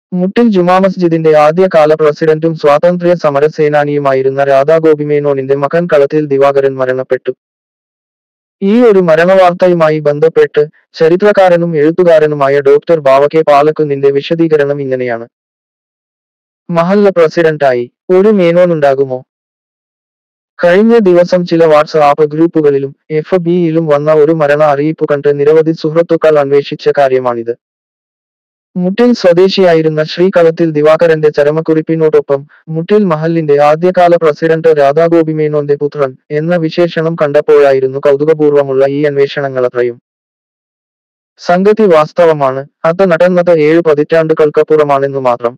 മുട്ടിൽ ജുമാ മസ്ജിദിന്റെ ആദ്യകാല പ്രസിഡന്റും സ്വാതന്ത്ര്യ സമര സേനാനിയുമായിരുന്ന രാധാഗോപി മേനോനിന്റെ മകൻ കളത്തിൽ ദിവാകരൻ മരണപ്പെട്ടു ഈ ഒരു മരണവാർത്തയുമായി ബന്ധപ്പെട്ട് ചരിത്രകാരനും എഴുത്തുകാരനുമായ ഡോക്ടർ ബാവകെ പാലക്കുന്നിന്റെ വിശദീകരണം ഇങ്ങനെയാണ് മഹല്ല പ്രസിഡന്റായി ഒരു മേനോനുണ്ടാകുമോ കഴിഞ്ഞ ദിവസം ചില വാട്സ്ആപ്പ് ഗ്രൂപ്പുകളിലും എഫ് ബിയിലും വന്ന ഒരു മരണ അറിയിപ്പ് കണ്ട് നിരവധി സുഹൃത്തുക്കൾ അന്വേഷിച്ച കാര്യമാണിത് മുട്ടിൽ സ്വദേശിയായിരുന്ന ശ്രീകളത്തിൽ ദിവാകരന്റെ ചരമക്കുറിപ്പിനോടൊപ്പം മുട്ടിൽ മഹലിന്റെ ആദ്യകാല പ്രസിഡന്റ് രാധാഗോപി മേനോന്റെ പുത്രൻ എന്ന വിശേഷണം കണ്ടപ്പോഴായിരുന്നു കൗതുകപൂർവമുള്ള ഈ അന്വേഷണങ്ങളത്രയും സംഗതി വാസ്തവമാണ് അത് നടന്നത് ഏഴു പതിറ്റാണ്ടുകൾക്കപ്പുറമാണെന്നു മാത്രം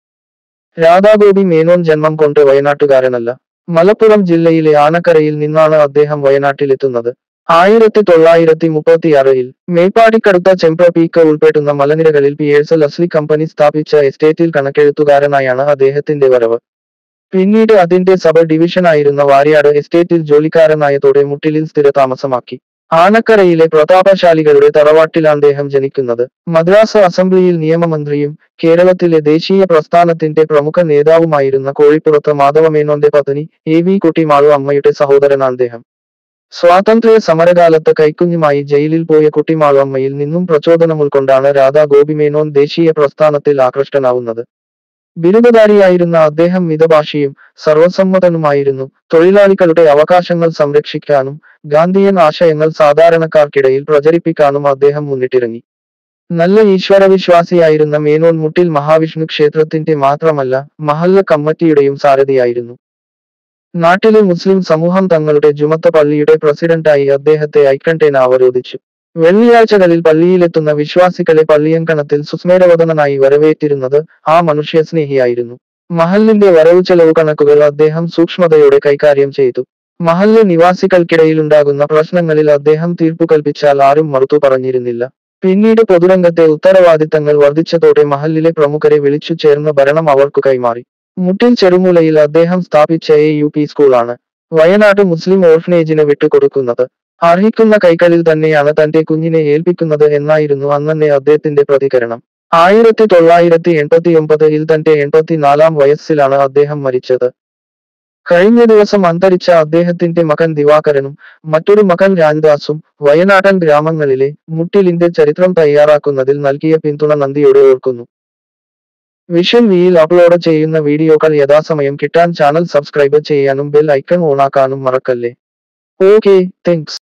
രാധാഗോപി മേനോൻ ജന്മം കൊണ്ട് വയനാട്ടുകാരനല്ല മലപ്പുറം ജില്ലയിലെ ആനക്കരയിൽ നിന്നാണ് അദ്ദേഹം വയനാട്ടിലെത്തുന്നത് ആയിരത്തി തൊള്ളായിരത്തി മുപ്പത്തിയാറിൽ മേപ്പാടിക്കടുത്ത ചെമ്പ്ര പീക്ക് ഉൾപ്പെടുന്ന മലനിരകളിൽ പിയേഴ്സൽ അസ്ലി കമ്പനി സ്ഥാപിച്ച എസ്റ്റേറ്റിൽ കണക്കെഴുത്തുകാരനായാണ് അദ്ദേഹത്തിന്റെ വരവ് പിന്നീട് അതിന്റെ സബ് ഡിവിഷനായിരുന്ന വാര്യാട് എസ്റ്റേറ്റിൽ ജോലിക്കാരനായതോടെ മുട്ടിലിൽ സ്ഥിരതാമസമാക്കി ആനക്കരയിലെ പ്രതാപശാലികളുടെ തറവാട്ടിലാണ് അദ്ദേഹം ജനിക്കുന്നത് മദ്രാസ് അസംബ്ലിയിൽ നിയമമന്ത്രിയും കേരളത്തിലെ ദേശീയ പ്രസ്ഥാനത്തിന്റെ പ്രമുഖ നേതാവുമായിരുന്ന കോഴിപ്പുറത്ത് മാധവമേനോന്റെ പത്നി എ വി കുട്ടിമാളു അമ്മയുടെ സഹോദരനാണ് അദ്ദേഹം സ്വാതന്ത്ര്യ സമരകാലത്ത് കൈക്കുഞ്ഞുമായി ജയിലിൽ പോയ കുട്ടിമാളു അമ്മയിൽ നിന്നും പ്രചോദനം ഉൾക്കൊണ്ടാണ് രാധാ ഗോപിമേനോൻ ദേശീയ പ്രസ്ഥാനത്തിൽ ആകൃഷ്ടനാവുന്നത് ബിരുദധാരിയായിരുന്ന അദ്ദേഹം മിതഭാഷിയും സർവസമ്മതനുമായിരുന്നു തൊഴിലാളികളുടെ അവകാശങ്ങൾ സംരക്ഷിക്കാനും ഗാന്ധിയൻ ആശയങ്ങൾ സാധാരണക്കാർക്കിടയിൽ പ്രചരിപ്പിക്കാനും അദ്ദേഹം മുന്നിട്ടിറങ്ങി നല്ല ഈശ്വരവിശ്വാസിയായിരുന്ന മേനോൻ മുട്ടിൽ മഹാവിഷ്ണു ക്ഷേത്രത്തിന്റെ മാത്രമല്ല മഹല്ല കമ്മിറ്റിയുടെയും സാരഥിയായിരുന്നു നാട്ടിലെ മുസ്ലിം സമൂഹം തങ്ങളുടെ ജുമത്ത പള്ളിയുടെ പ്രസിഡന്റായി അദ്ദേഹത്തെ ഐക്കണ്ടേന അവരോധിച്ചു വെള്ളിയാഴ്ചകളിൽ പള്ളിയിലെത്തുന്ന വിശ്വാസികളെ പള്ളിയങ്കണത്തിൽ സുസ്മേരവദനായി വരവേറ്റിരുന്നത് ആ മനുഷ്യസ്നേഹിയായിരുന്നു മഹലിന്റെ വരവ് ചെലവ് കണക്കുകൾ അദ്ദേഹം സൂക്ഷ്മതയോടെ കൈകാര്യം ചെയ്തു മഹല്ല് നിവാസികൾക്കിടയിലുണ്ടാകുന്ന പ്രശ്നങ്ങളിൽ അദ്ദേഹം തീർപ്പു കൽപ്പിച്ചാൽ ആരും മറുത്തു പറഞ്ഞിരുന്നില്ല പിന്നീട് പൊതുരംഗത്തെ ഉത്തരവാദിത്തങ്ങൾ വർദ്ധിച്ചതോടെ മഹല്ലിലെ പ്രമുഖരെ വിളിച്ചു ചേർന്ന് ഭരണം അവർക്കു കൈമാറി മുട്ടിൽ ചെറുമൂലയിൽ അദ്ദേഹം സ്ഥാപിച്ച എ യു പി സ്കൂളാണ് വയനാട് മുസ്ലിം ഓർഫനേജിന് വിട്ടുകൊടുക്കുന്നത് അർഹിക്കുന്ന കൈകളിൽ തന്നെയാണ് തന്റെ കുഞ്ഞിനെ ഏൽപ്പിക്കുന്നത് എന്നായിരുന്നു അന്നന്നെ അദ്ദേഹത്തിന്റെ പ്രതികരണം ആയിരത്തി തൊള്ളായിരത്തി എൺപത്തി ഒമ്പതിൽ തന്റെ എൺപത്തിനാലാം വയസ്സിലാണ് അദ്ദേഹം മരിച്ചത് കഴിഞ്ഞ ദിവസം അന്തരിച്ച അദ്ദേഹത്തിന്റെ മകൻ ദിവാകരനും മറ്റൊരു മകൻ രാംദാസും വയനാടൻ ഗ്രാമങ്ങളിലെ മുട്ടിലിന്റെ ചരിത്രം തയ്യാറാക്കുന്നതിൽ നൽകിയ പിന്തുണ നന്ദിയോടെ ഓർക്കുന്നു വിഷൻ വിയിൽ അപ്ലോഡ് ചെയ്യുന്ന വീഡിയോകൾ യഥാസമയം കിട്ടാൻ ചാനൽ സബ്സ്ക്രൈബ് ചെയ്യാനും ബെൽ ഐക്കൺ ഓണാക്കാനും മറക്കല്ലേ ഓക്കെ താങ്ക്സ്